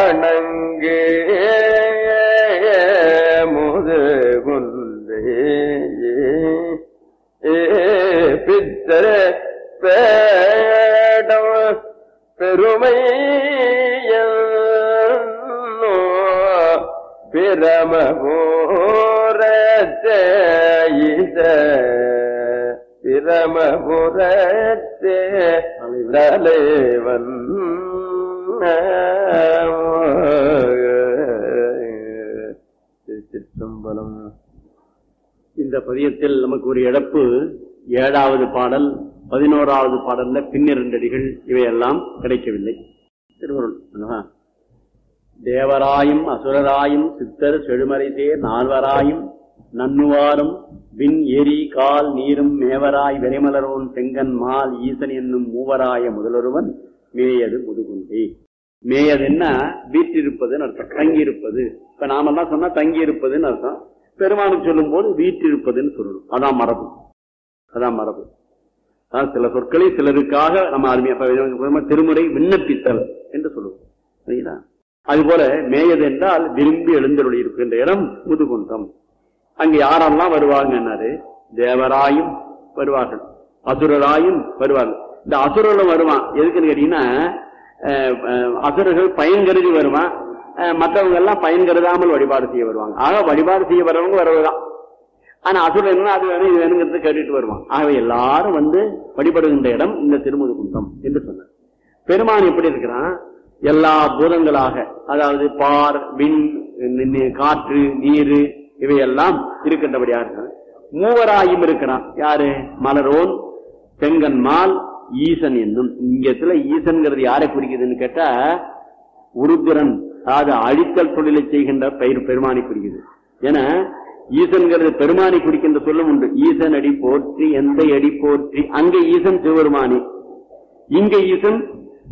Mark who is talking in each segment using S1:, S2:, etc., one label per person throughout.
S1: வணங்கு முதுகுந்தே பித்தர பேடம் பெருமை பிரமபுரத்தே இத பிரமபுரத்தே தலைவன் திருச்சிற்றம்பலம்
S2: இந்த பதியத்தில் நமக்கு ஒரு இழப்பு ஏழாவது பாடல் பதினோராவது பாடல்ல பின்னிரண்டடிகள் இவையெல்லாம் கிடைக்கவில்லை திருவருள் அல்லவா? தேவராயும் அசுரராயும் சித்தர் செழுமறைதே நால்வராயும் நன்னுவாரும் விண் எரி கால் நீரும் மேவராய் வெறிமலரோன் செங்கன் மால் ஈசன் என்னும் மூவராய முதலொருவன் மேயது முதுகுண்டே மேயதுன்னா வீற்றிருப்பதுன்னு அர்த்தம் தங்கி இருப்பது இப்ப நாமெல்லாம் சொன்னா தங்கி இருப்பதுன்னு அர்த்தம் பெருமானுக்கு சொல்லும் போது வீற்றிருப்பதுன்னு சொல்லணும் அதான் மரபு அதான் மரபு அதான் சில சொற்களை சிலருக்காக நம்ம அருமையா இப்ப திருமுறை விண்ணப்பித்தல் என்று சொல்லுவோம் சரிங்களா அதுபோல மேயது என்றால் விரும்பி எழுந்தருளி இருக்கின்ற இடம் முதுகுன்றம் அங்க யாரெல்லாம் வருவாங்கன்னாரு தேவராயும் வருவார்கள் அசுரராயும் வருவார்கள் இந்த அசுரர்களும் வருவான் எதுக்குன்னு கேட்டீங்கன்னா அஹ், அஹ், அசுரர்கள் பயன் கருதி வருவான் அஹ், மற்றவங்க எல்லாம் பயன் கருதாமல் வழிபாடு செய்ய வருவாங்க ஆக வழிபாடு செய்ய வரவங்க வரவுதான் ஆனா அசுரன் என்ன அது வேணும் இது வேணுங்கிறது கேட்டுட்டு வருவான் ஆகவே எல்லாரும் வந்து வழிபடுகின்ற இடம் இந்த திருமுதுகுன்றம் என்று சொன்னார் பெருமான் எப்படி இருக்கிறான் எல்லா பூதங்களாக அதாவது பார் விண் நி- நி- காற்று நீர் இவையெல்லாம் இருக்கின்றபடியாக இருக்கிறான் மூவராயும் இருக்கிறான் யாரு மலரோன் செங்கன்மால் ஈசன் என்னும் இங்கத்துல ஈசன்கிறது யாரை குறிக்குதுன்னு கேட்டா உருத்திரன் அதாவது அழித்தல் தொழிலை செய்கின்ற பெயர் பெருமானை குறிக்குது ஏன்னா ஈசன்கிறது பெருமானை குறிக்கின்ற சொல்லும் உண்டு ஈசன் அடி போற்றி எந்த அடி போற்றி அங்க ஈசன் சிவபெருமானி இங்க ஈசன்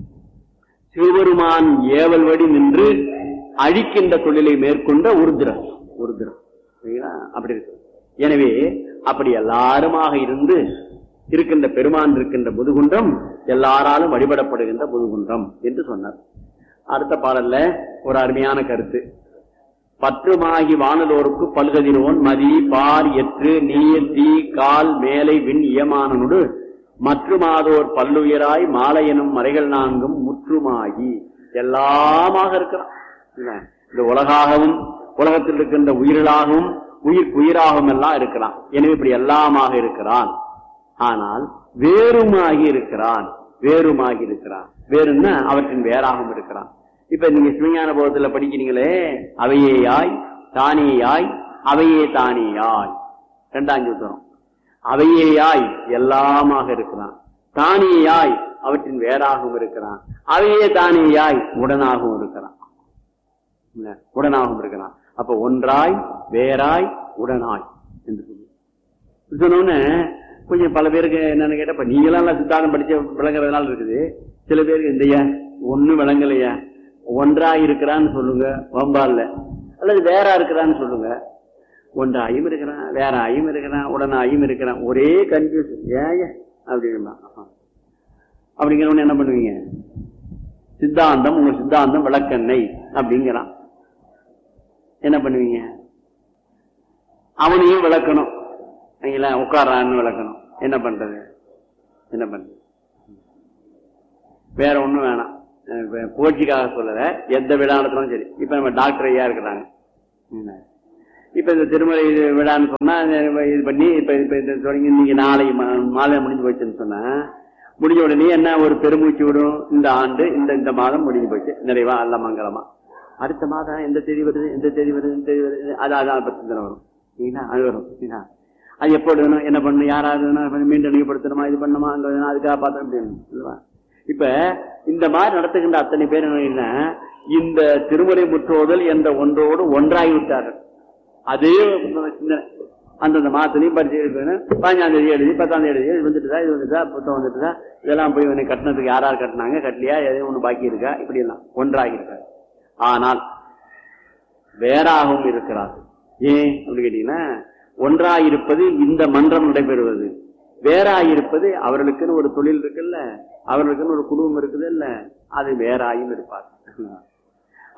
S2: சிவபெருமான் ஏவல் வழி நின்று அழிக்கின்ற தொழிலை மேற்கொண்ட உருத்திரன் உருத்திரன் சரிங்களா? அப்படி இருக்கு எனவே அப்படி எல்லாருமாக இருந்து இருக்கின்ற பெருமான் இருக்கின்ற முதுகுன்றம் எல்லாராலும் வழிபடப்படுகின்ற முதுகுன்றம் என்று சொன்னார் அடுத்த பாடல்ல ஒரு அருமையான கருத்து பற்றுமாகி வானலோருக்கு பல்கதிரோன் மதி பார் எற்று நீர் தீ கால் மேலை விண் இயமானனோடு மற்றுமாதோர் பல்லுயிராய் மாலை எனும் மறைகள் நான்கும் முற்றுமாகி எல்லாமாக இருக்கிறான் இல்ல? இந்த உலகாகவும் உலகத்தில் இருக்கின்ற உயிர்களாகவும் உயிர் உயிராகவும் எல்லாம் இருக்கிறான் எனவே இப்படி எல்லாமாக இருக்கிறான் ஆனால் வேறுமாகி இருக்கிறான் வேறுமாகி இருக்கிறான் வேறுன்னா அவற்றின் வேறாகவும் இருக்கிறான் இப்ப நீங்க சிவஞான போகத்துல படிக்கிறீங்களே அவையேயாய் தானேயாய் அவையே தானேயாய் இரண்டாம் சூத்திரம் அவையேயாய் எல்லாமாக இருக்கிறான் தானேயாய் அவற்றின் வேறாகவும் இருக்கிறான் அவையே தானேயாய் உடனாகவும் இருக்கிறான் இல்ல, உடனாகவும் இருக்கிறான் அப்ப ஒன்றாய் வேறாய் உடனாய் என்று சொல்லி சொன்னோன்னு கொஞ்சம் பல பேருக்கு என்னன்னு கேட்டா இப்ப நீங்களாம் எல்லாம் சித்தாந்தம் படிச்ச விளங்குறதுனால இருக்குது சில பேருக்கு இந்த ஒண்ணு விளங்கலையா ஒன்றா இருக்கிறான்னு சொல்லுங்க வம்பால்ல அல்லது வேற இருக்கிறான்னு சொல்லுங்க ஒன்றாயும் இருக்கிறான் வேற ஆயும் இருக்கிறான் உடனாயும் இருக்கிறான் ஒரே கன்ஃபியூஷன் ஏன் அப்படின்னா அப்படிங்கிறவன என்ன பண்ணுவீங்க சித்தாந்தம் உங்க சித்தாந்தம் விளக்கெண்ணெய் அப்படிங்கிறான் என்ன பண்ணுவீங்க அவனையும் விளக்கணும் சரிங்களா உட்காரான்னு விளக்கணும் என்ன பண்றது என்ன பண்றது வேற ஒண்ணும் வேணாம் அஹ் இப்ப புகழ்ச்சிக்காக சொல்லல எந்த விழா நடத்தினாலும் சரி இப்ப நம்ம டாக்டர் ஐயா இருக்கிறாங்க என்ன? இப்ப இந்த திருமலை இது விழான்னு சொன்னா இந்த இது பண்ணி இப்ப இப்ப இந்த தொடங்கி நீங்க நாளை மா- மாலை முடிஞ்சு போச்சுன்னு சொன்னா முடிஞ்ச உடனே என்ன ஒரு பெருமூச்சு விடும் இந்த ஆண்டு இந்த இந்த மாதம் முடிஞ்சு போச்சு நிறைவா அல்ல மங்களமா அடுத்த மாதம் எந்த தேதி வருது எந்த தேதி வருது எந்த தேதி வருது அது அதான் பத்து தினம் வரும் சரிங்களா அது வரும் சரிங்களா அது எப்போ வேணும் என்ன பண்ணணும் யாராவது வேணும், மீண்டும் நினைவுபடுத்தணுமா இது பண்ணணுமா அங்க வேணும், அதுக்காக பார்த்தோம் அப்படின்னு இல்லவா? இப்ப இந்த மாதிரி நடத்துகின்ற அத்தனை பேர் என்ன இந்த திருமுறை முற்றோதல் என்ற ஒன்றோடு ஒன்றாகி விட்டார்கள் அதே சிந்தனை அந்தந்த மாதத்துலயும் பரிசு எழுதணும் பதினஞ்சாம் தேதி எழுதி பத்தாம் தேதி எழுதி இது வந்துட்டுதா இது வந்துட்டா புத்தகம் வந்துட்டுதா இதெல்லாம் போய் இவனை கட்டினதுக்கு யார் யார் கட்டினாங்க கட்டலையா எதையும் ஒண்ணு பாக்கி இருக்கா இப்படி எல்லாம் ஒன்றாகி இருக்காரு ஆனால் வேறாகவும் இருக்கிறார்கள் ஏன் அப்படி கேட்டீங்கன்னா ஒன்றாயிருப்பது இந்த மன்றம் நடைபெறுவது வேறாயிருப்பது அவர்களுக்குன்னு ஒரு தொழில் இருக்குல்ல அவர்களுக்குன்னு ஒரு குடும்பம் இருக்குது இல்ல அது வேறாயும் இருப்பார்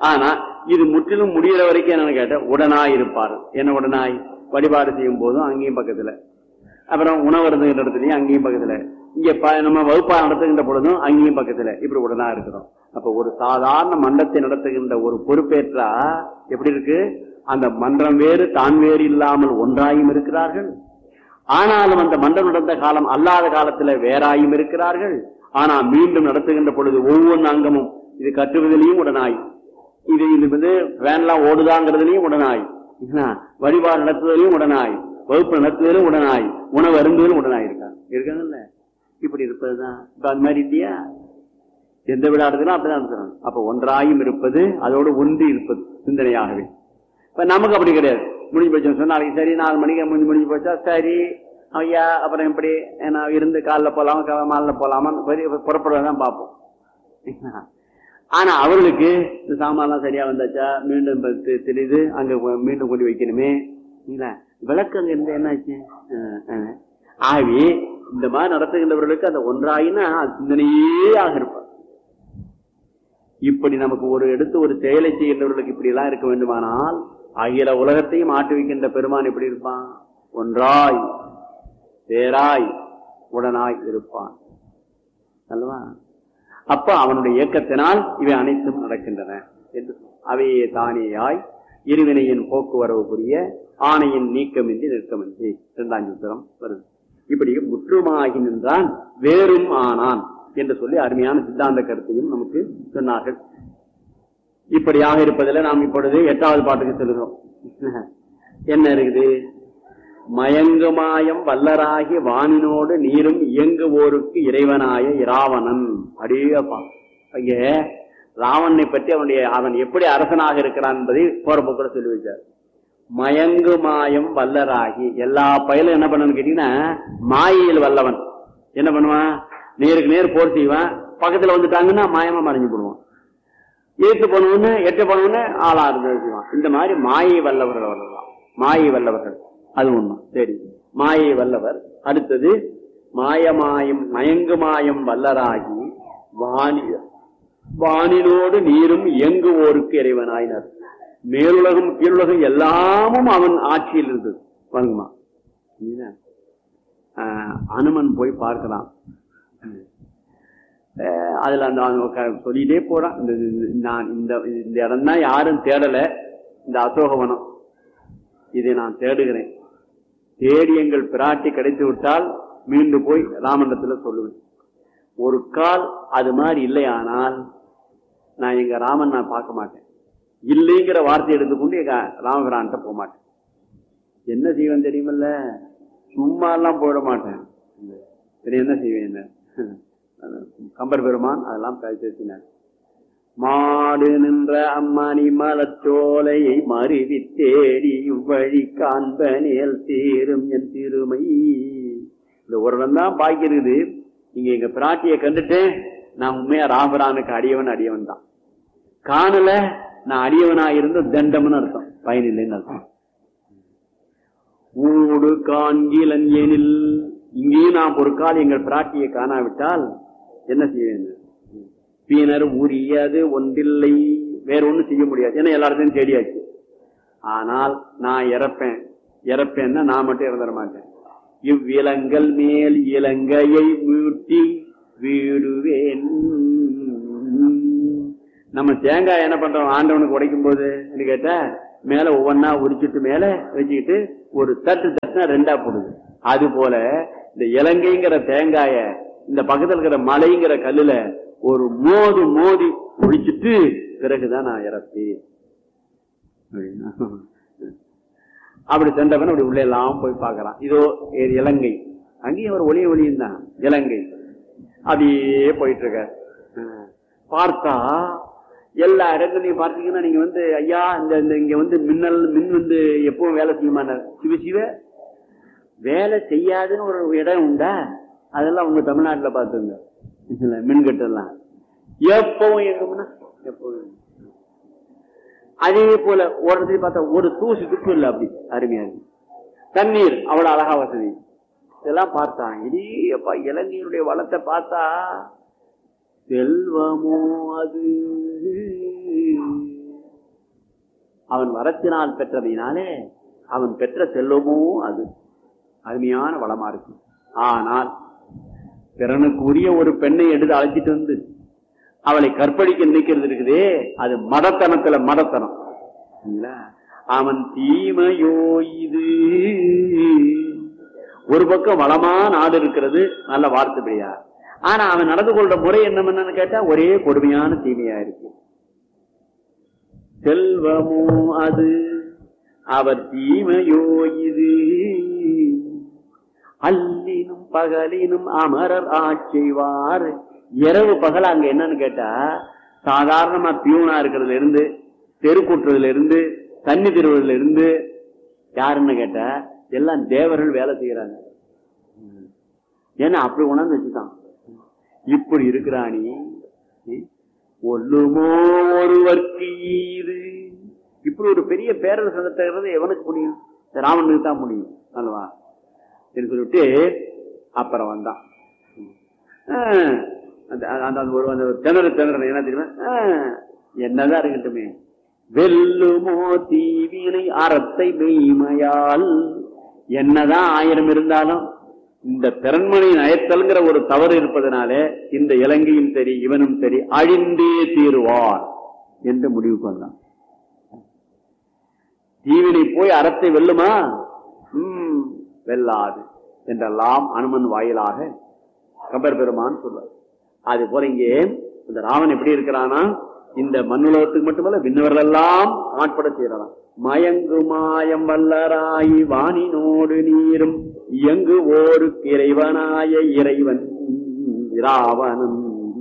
S2: ஆனா இது முற்றிலும் முடியற வரைக்கும் என்னன்னு கேட்டேன் உடனாய் இருப்பார் என்ன உடனாய் வழிபாடு செய்யும் போதும் அங்கேயும் பக்கத்துல அப்புறம் உணவு இருந்துகின்ற இடத்துலயும் அங்கேயும் பக்கத்துல இங்க ப- நம்ம வகுப்பா நடத்துகின்ற பொழுதும் அங்கேயும் பக்கத்துல இப்படி உடனா இருக்கிறோம் அப்ப ஒரு சாதாரண மண்டத்தை நடத்துகின்ற ஒரு பொறுப்பேற்றா எப்படி இருக்கு அந்த மன்றம் வேறு தான் வேறு இல்லாமல் ஒன்றாயும் இருக்கிறார்கள் ஆனாலும் அந்த மன்றம் நடந்த காலம் அல்லாத காலத்துல வேறாயும் இருக்கிறார்கள் ஆனா மீண்டும் நடத்துகின்ற பொழுது ஒவ்வொரு அங்கமும் இது கட்டுவதிலையும் உடனாய் இது இது வந்து வேன்லாம் ஓடுதாங்கிறதுலயும் உடனாய் என்ன? வழிபாடு நடத்துவதிலையும் உடனாய் வகுப்பு நடத்துவதிலும் உடனாய் உணவு அருந்துவதிலும் உடனாய் இருக்காங்க இருக்காங்கல்ல இப்படி இருப்பதுதான் இப்ப அது மாதிரி இல்லையா எந்த விழா நடத்தினா அப்படிதான் நடத்துறாங்க அப்ப ஒன்றாயும் இருப்பது அதோடு ஒன்றி இருப்பது சிந்தனையாகவே இப்ப நமக்கு அப்படி கிடையாது முடிஞ்சு போச்சு சொன்னா நாளைக்கு சரி நாலு மணிக்கு முடிஞ்சு முடிஞ்சு போச்சா சரி ஐயா அப்புறம் எப்படி நான் இருந்து காலைல போலாமா கா- மாலைல போலாமா புறப்படுறதான் பார்ப்போம் ஆனா அவர்களுக்கு இந்த சாமான்லாம் சரியா வந்தாச்சா மீண்டும் இப்ப தெ- தெரியுது அங்க கொ- மீண்டும் கொண்டு வைக்கணுமே இல்ல விளக்கு அங்க இருந்து என்னாச்சு அஹ், அஹ். ஆகவே இந்த மாதிரி நடத்துகின்றவர்களுக்கு அந்த ஒன்றாயினா அது சிந்தனையே ஆக இருப்பார் இப்படி நமக்கு ஒரு எடுத்து ஒரு செயலை செய்கின்றவர்களுக்கு இப்படி எல்லாம் இருக்க வேண்டுமானால் அகில உலகத்தையும் ஆட்டு வைக்கின்ற பெருமான் எப்படி இருப்பான் ஒன்றாய் வேறாய் உடனாய் இருப்பான் அல்லவா அப்ப அவனுடைய இயக்கத்தினால் இவை அனைத்தும் நடக்கின்றன என்று சொன்னார். அவையே தானேயாய் இருவினையின் போக்குவரவு புரிய ஆணையின் நீக்கமின்றி நிற்கமின்றி இரண்டாம் சூத்திரம் வருது இப்படி முற்றுமாகி நின்றான் வேறும் ஆனான் என்று சொல்லி அருமையான சித்தாந்த கருத்தையும் நமக்கு சொன்னார்கள் இப்படியாக இருப்பதில் நாம் இப்பொழுது எட்டாவது பாட்டுக்கு செல்கிறோம் என்ன இருக்குது மயங்குமாயம் வல்லராகி வானினோடு நீரும் இயங்குவோருக்கு இறைவனாய இராவணன் அடியப்பா ஐய ராவணனை பற்றி அவனுடைய அவன் எப்படி அரசனாக இருக்கிறான் என்பதை போற போக்கில் சொல்லி வச்சார் மயங்கு மாயம் வல்லராகி எல்லா பயலும் என்ன பண்ணணும்னு கேட்டீங்கன்னா மாயையில் வல்லவன் என்ன பண்ணுவான் நேருக்கு நேர் போர் செய்வான் பக்கத்துல வந்துட்டாங்கன்னா மாயமா மறைஞ்சு போடுவான் ஏத்து போனவொன்னு எட்டு போனவொன்னு ஆளா இருந்து செய்வான் இந்த மாதிரி மாயை வல்லவர்கள் அவர்கள் தான் மாயை வல்லவர்கள் அது ஒண்ணு சரி மாயை வல்லவர் அடுத்தது மாயமாயம் மயங்கு மாயம் வல்லராகி வாணி வானினோடு நீரும் இயங்குவோருக்கு இறைவனாயினர் மேலுலகம் கீழுலகம் எல்லாமும் அவன் ஆட்சியில் இருந்தது வாங்குமா இல்ல? ஆஹ், அனுமன் போய் பார்க்கலாம் ஆஹ், அதுல அந்த அவன் க- சொல்லிட்டே போறான் இந்த இந்த- நான் இந்த இந்த இடம் தான் யாரும் தேடல இந்த அசோகவனம் இதை நான் தேடுகிறேன் தேடி எங்கள் பிராட்டி கிடைத்து விட்டால் மீண்டும் போய் ராமண்டத்துல சொல்லுவேன் ஒரு கால் அது மாதிரி இல்லையானால் நான் எங்க ராமன் நான் பார்க்க மாட்டேன் இல்லைங்கிற வார்த்தை எடுத்துக்கொண்டு எங்க ராமபிரான்ட்ட போக மாட்டேன் என்ன செய்வேன் தெரியுமில்ல சும்மா எல்லாம் போயிட மாட்டேன் சரி என்ன செய்வேன் என்ன கம்பர் பெருமான் அதெல்லாம் பேசினார் மாடு நின்ற அம்மானி மலச்சோலையை மருவி தேடி இவ்வழி காண்பனேல் தீரும் என் திருமை இந்த ஒரு இடம் தான் பாக்கி இருக்குது நீங்க எங்க பிராட்டியை கண்டுட்டு நான் உண்மையா ராமரானுக்கு அடியவன் அடியவன் தான் காணல நான் அடியவனா இருந்த தண்டம்னு அர்த்தம் பயனில்லைன்னு அர்த்தம் ஊடு காண்கிலன் எனில் இங்கேயும் நாம் ஒரு கால் எங்கள் பிராட்டியை காணாவிட்டால் என்ன செய்ய வேண்டும் பின்னர் உரியது ஒன்றில்லை வேற ஒண்ணும் செய்ய முடியாது ஏன்னா எல்லாத்தையும் தேடியாச்சு ஆனால் நான் இறப்பேன் இறப்பேன்னா நான் மட்டும் இறந்துட மாட்டேன் இவ்விலங்கல் மேல் இலங்கையை மீட்டி வீடுவேன் நம்ம தேங்காய் என்ன பண்றோம் ஆண்டவனுக்கு உடைக்கும் போது கேட்டா மேல ஒவ்வொன்னா உரிச்சிட்டு மேல வச்சுக்கிட்டு ஒரு தட்டு தட்டுனா ரெண்டா போடுது அது போல இந்த இலங்கைங்கிற தேங்காய இந்த பக்கத்துல இருக்கிற மலைங்கிற கல்லுல ஒரு மோது மோதி ஒழிச்சிட்டு பிறகுதான் நான் இறப்பேன் அப்படின்னா. அப்படி சென்றவன் அப்படி உள்ள எல்லாம் போய் பார்க்கறான் இதோ இது இலங்கை அங்கேயும் ஒரு ஒளிய ஒளியும் தான் இலங்கை அப்படியே போயிட்டு இருக்க பார்த்தா எல்லா இடங்களையும் பார்த்தீங்கன்னா நீங்க வந்து ஐயா இந்த இந்த இங்க வந்து மின்னல் மின் வந்து எப்பவும் வேலை செய்யுமான சிவ சிவ வேலை செய்யாதுன்னு ஒரு இடம் உண்டா அதெல்லாம் உங்க தமிழ்நாட்டுல பாத்துங்க இல்ல, மின்கட்டெல்லாம் எப்பவும் எங்கம்னா எப்பவும் அதே போல ஒரு இடத்துல பார்த்தா ஒரு தூசி துப்பு இல்லை அப்படி அருமையா இருக்கு தண்ணீர் அவ்வளவு அழகா வசதி இதெல்லாம் பார்த்தான் இடியப்பா இலங்கையினுடைய வளத்தை பார்த்தா செல்வமோ அது அவன் வரத்தினால் பெற்றதினாலே அவன் பெற்ற செல்வமோ அது அருமையான வளமா இருக்கும் ஆனால் பிறனுக்கு உரிய ஒரு பெண்ணை எடுத்து அழைச்சிட்டு வந்து அவளை கற்பழிக்க நினைக்கிறது இருக்குதே அது மடத்தனத்துல மடத்தனம் சரிங்களா? அவன் தீமையோ இது ஒரு பக்கம் வளமா நாடு இருக்கிறது நல்ல வார்த்தைப்படியா ஆனா அவன் நடந்து கொள்ற முறை என்னன்னு கேட்டா ஒரே கொடுமையான தீமையா இருக்கு செல்வமோ அது அவர் தீமையோ இது அல்லினும் பகலினும் அமரர் ஆட்சிவார் இரவு பகல் அங்க என்னன்னு கேட்டா சாதாரணமா பியூனா இருக்கிறதுல இருந்து தெருக்கூட்டுறதுல இருந்து தண்ணி திருவதுல இருந்து யாருன்னு கேட்டா எல்லாம் தேவர்கள் வேலை செய்யறாங்க ஏன்னா அப்படி உணர்ந்து வச்சுட்டான் இப்படி இருக்கிறானி ஒல்லுமோ ஒருவர்க்கு ஈது இப்படி ஒரு பெரிய பேரரசு நடத்துகிறது எவனுக்கு முடியும் இந்த ராவனுக்கு தான் முடியும் அல்லவா என்று சொல்லிட்டு அப்புறம் வந்தான் ஆஹ், அந்த அந்த அந்த ஒரு அந்த திணறு திணறு என்ன தெரியுமா ஆஹ், என்னதான் இருக்கட்டுமே வெல்லுமோ தீவினை அறத்தை மெய்மையால் என்னதான் ஆயிரம் இருந்தாலும் இந்த பிறன்மனை நயத்தல்ங்கிற ஒரு தவறு இருப்பதனாலே இந்த இலங்கையும் சரி இவனும் சரி அழிந்தே தீருவார் என்று முடிவுக்கு வந்தான் தீவினை போய் அறத்தை வெல்லுமா ம், வெல்லாது என்றெல்லாம் அனுமன் வாயிலாக கம்பர் பெருமான் சொல்றார் அது போல இங்கே இந்த ராவன் எப்படி இருக்கிறானா இந்த மண்ணுலகத்துக்கு மட்டுமல்ல விண்ணவர்கள் எல்லாம் ஆட்பட செய்யறான் மயங்கு மாயம் வல்லராய் வானினோடு நீரும் இயங்கு ஓருக்கு இறைவனாய இறைவன் இராவணன்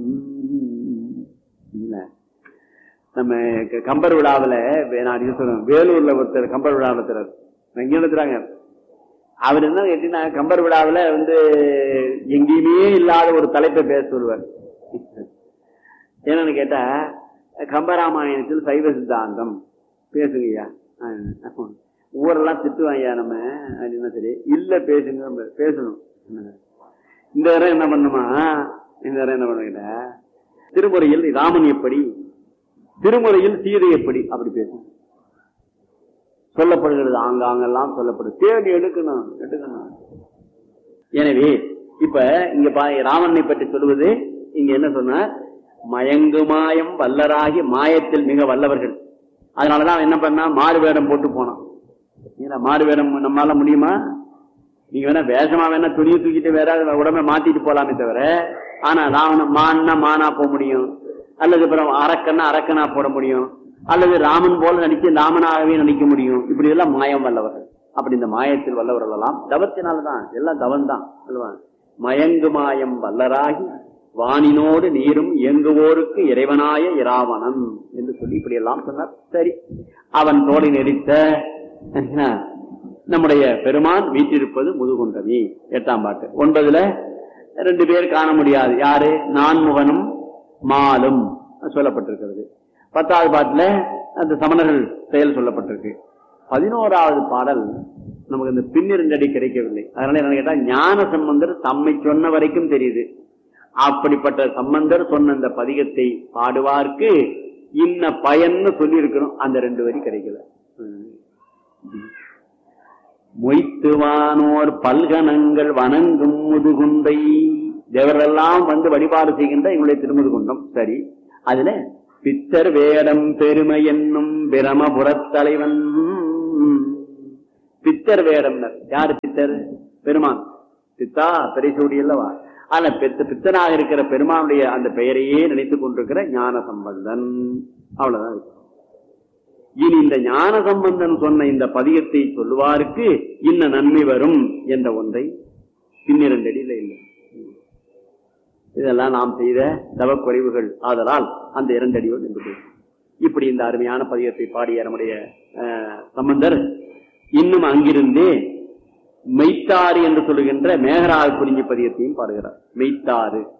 S2: இல்ல நம்ம க- கம்பர் விழாவுல வே- நான் இது சொல்றேன் வேலூர்ல ஒருத்தர் கம்பர் விழா நடத்துறாரு இங்க நடத்துறாங்க அவர் என்ன கேட்டீங்கன்னா கம்பர் விழாவுல வந்து எங்கேயுமே இல்லாத ஒரு தலைப்பை பேச சொல்லுவார் என்னன்னு கேட்டா கம்பராமாயணத்தில் சைவ சித்தாந்தம் பேசுங்கய்யா ஆஹ் ஊரெல்லாம் திட்டுவாங்கய்யா நம்ம அப்படின்னா சரி இல்ல பேசுங்க நம்ம பேசணும் இந்த தடவை என்ன பண்ணுமா இந்த தடவை என்ன பண்ணுகிட்ட திருமுறையில் ராமன் எப்படி திருமுறையில் சீதை எப்படி அப்படி பேசும் சொல்லப்படுகிறது ஆங்காங்கெல்லாம் சொல்லப்படுது தேடி எடுக்கணும் எடுக்கணும் எனவே இப்ப இங்க பா ராமனை பற்றி சொல்லுவது இங்க என்ன சொன்னார் மயங்கு மாயம் வல்லராகி மாயத்தில் மிக வல்லவர்கள் அதனாலதான் அவன் என்ன பண்ணா மாறு வேடம் போட்டு போனான் ஏன்னா மாறு வேடம் நம்மளால முடியுமா நீங்க வேணா வேஷமா வேணா துணியை தூக்கிட்டு வேற உடம்ப மாத்திட்டு போலாமே தவிர ஆனா ராவண மான்னா மானா போக முடியும் அல்லது அப்புறம் அரக்கன்னா அரக்கனா போட முடியும் அல்லது ராமன் போல நடிச்சு ராமனாகவே நடிக்க முடியும் இப்படி எல்லாம் மாயம் வல்லவர்கள் அப்படி இந்த மாயத்தில் வல்லவர்கள் எல்லாம் தவத்தினால்தான் எல்லாம் தவம் தான் அல்லவா மயங்கு மாயம் வல்லராகி வானினோடு நீரும் இயங்குவோருக்கு இறைவனாய இராவணன் என்று சொல்லி இப்படி எல்லாம் சொன்னார் சரி அவன் தோலை நெறித்த நம்முடைய பெருமான் வீற்றிருப்பது முதுகுண்டமி எட்டாம் பாட்டு ஒன்பதுல ரெண்டு பேர் காண முடியாது யாரு நான்முகனும் மாலும் சொல்லப்பட்டிருக்கிறது பத்தாவது பாட்டுல அந்த சமணர்கள் செயல் சொல்லப்பட்டிருக்கு பதினோராவது பாடல் நமக்கு இந்த பின்னிரண்டடி கிடைக்கவில்லை அதனால என்ன கேட்டா ஞான சம்பந்தர் தம்மை சொன்ன வரைக்கும் தெரியுது அப்படிப்பட்ட சம்பந்தர் சொன்ன அந்த பதிகத்தை பாடுவார்க்கு இன்ன பயன்னு சொல்லி இருக்கணும் அந்த ரெண்டு வரி கிடைக்கல மொய்த்துவானோர் பல்கணங்கள் வணங்கும் முதுகுந்தை தேவரெல்லாம் வந்து வழிபாடு செய்கின்ற எங்களுடைய திருமுதுகுண்டம் சரி அதுல பித்தர் வேடம் பெருமை என்னும் பிரமபுரத் தலைவன் பித்தர் வேடம் யாரு பித்தர் பெருமான் பித்தா பெரிசூடி அல்லவா ஆனா பெத்த பித்தனாக இருக்கிற பெருமானுடைய அந்த பெயரையே நினைத்துக் கொண்டிருக்கிற ஞான சம்பந்தன் அவ்வளவுதான் இருக்கு. இனி இந்த ஞான சம்பந்தன் சொன்ன இந்த பதிகத்தை சொல்லுவாருக்கு இன்ன நன்மை வரும் என்ற ஒன்றை பின்னிரண்டடியில் இல்லை இதெல்லாம் நாம் செய்த தவக்குறைவுகள் ஆதலால் அந்த இரண்டடியோடு நின்று போகும். இப்படி இந்த அருமையான பதிகத்தை பாடிய நம்முடைய அஹ், சம்பந்தர் இன்னும் அங்கிருந்தே மெய்த்தாறு என்று சொல்லுகின்ற மேகராக குறிஞ்சி பதியத்தையும் பாடுகிறார் மெய்த்தாறு